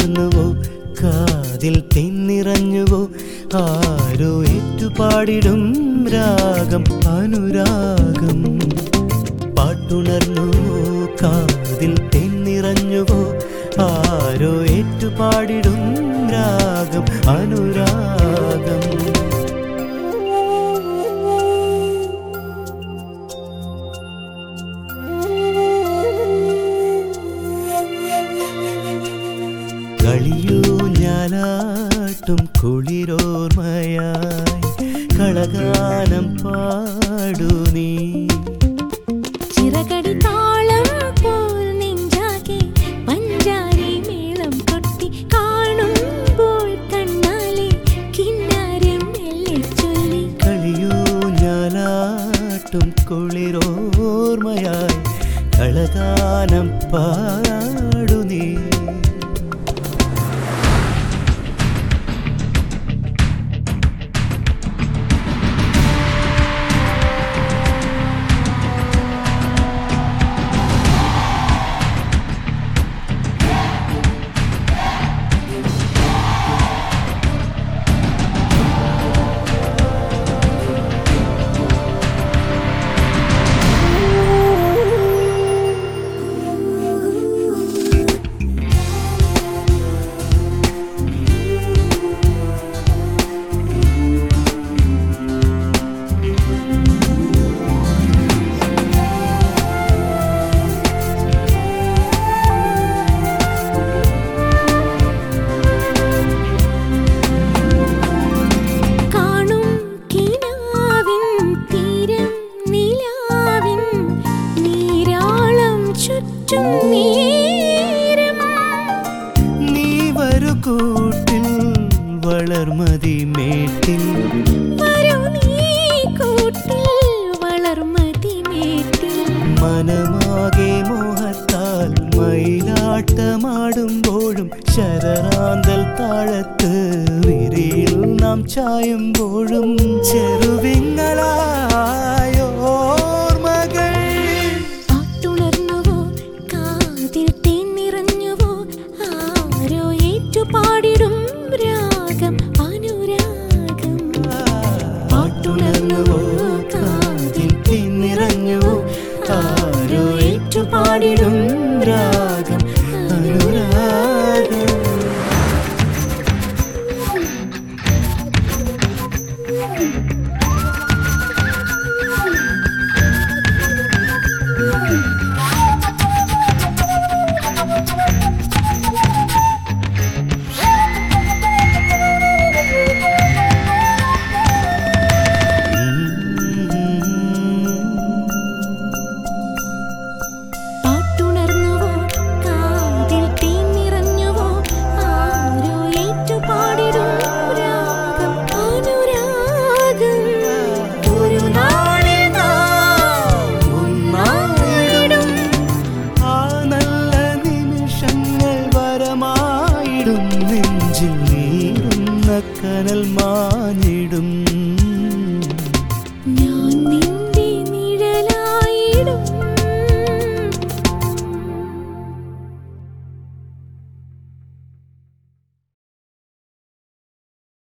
പാട്ടുണർന്നുവോ കാതിൽ തെന്നിറഞ്ഞുവോ ആരോ ഏറ്റുപാടിടും രാഗം അനുരാഗം പാട്ടുണർന്നുവോ കാതിൽ തെന്നിറഞ്ഞുവോ ആരോ ഏറ്റുപാടിടും രാഗം അനുരാഗം കളിയൂ ഞാലാട്ടും കുളിരോർമയായി കളഗാനം പാടു നീ ചിറകടി താളം പോൽ നെഞ്ചാകെ പഞ്ചാരി മേളം കൊട്ടി കാണുമ്പോൾ കണ്ണാലെ കിന്നാരം മെല്ലെ ചൊല്ലി കളിയൂ ഞാലാട്ടും കുളിരോർമയായി കളഗാനം പാടു നീ കാണും കിനാവിൻ തീരം നിലാവിൻ നീരാളം ചുറ്റും നേരം നീ വരു കൂട്ടിൽ വളർമതി മേട്ടിൽ വരൂ നീ കൂട്ടിൽ വളർമതി മേട്ടിൽ മനമാകെ മോഹത്താൽ മയിലാട്ടമാടുമ്പോഴും ശരറാന്തൽ താഴത്ത് വിരിയിൽ നാം ചായുമ്പോഴും ചെറുവിങ്ങലായോർമകൾ പാട്ടുണർന്നുവോ കാതിൽ തേന്നിറഞ്ഞുവോ ആരോ ഏറ്റുപാടിടും രാഗം അനുരാഗം പാട്ടുണർന്നുവോ കാതിൽ തിന്നിറഞ്ഞുവോ ആരോ ഏറ്റുപാടിടും രാഗം അനുരാഗം പാട്ടുണർന്നുവോ കാതിൽ തേന്നിറഞ്ഞുവോ ആരോ ഏറ്റുപാടിടും രാഗം അനുരാഗം ഒരു നാളിൽ നാം ഒന്നായിടും ആ നല്ല നിമിഷങ്ങൾ വരമായിടും നെഞ്ചിൽ നീറുന്ന കനൽ മാഞ്ഞിടും